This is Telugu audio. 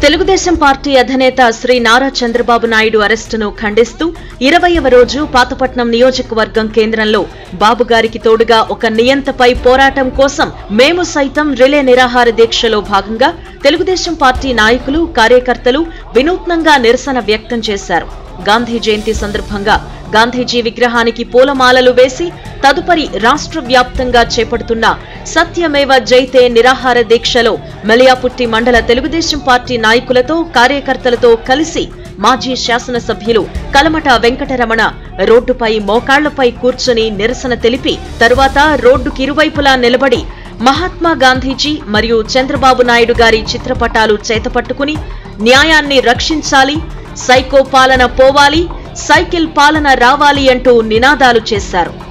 తెలుగుదేశం పార్టీ అధినేత శ్రీ నారా చంద్రబాబు నాయుడు అరెస్టును ఖండిస్తూ ఇరవయవ రోజు పాతపట్నం నియోజకవర్గం కేంద్రంలో బాబు గారికి తోడుగా ఒక నియంతపై పోరాటం కోసం మేము సైతం రిలే నిరాహార దీక్షలో భాగంగా తెలుగుదేశం పార్టీ నాయకులు కార్యకర్తలు వినూత్నంగా నిరసన వ్యక్తం చేశారు గాంధీ జయంతి సందర్భంగా గాంధీజీ విగ్రహానికి పూలమాలలు వేసి తదుపరి రాష్ట్ర వ్యాప్తంగా చేపడుతున్న సత్యమేవ జైతే నిరాహార దీక్షలో మెలియాపుట్టి మండల తెలుగుదేశం పార్టీ నాయకులతో కార్యకర్తలతో కలిసి మాజీ శాసనసభ్యులు కలమట వెంకటరమణ రోడ్డుపై మోకాళ్లపై కూర్చుని నిరసన తెలిపి తరువాత రోడ్డుకి ఇరువైపులా నిలబడి మహాత్మా గాంధీజీ మరియు చంద్రబాబు నాయుడు గారి చిత్రపటాలు చేతపట్టుకుని న్యాయాన్ని రక్షించాలి సైకో పాలన పోవాలి సైకిల్ పాలన రావాలి అంటూ నినాదాలు చేశారు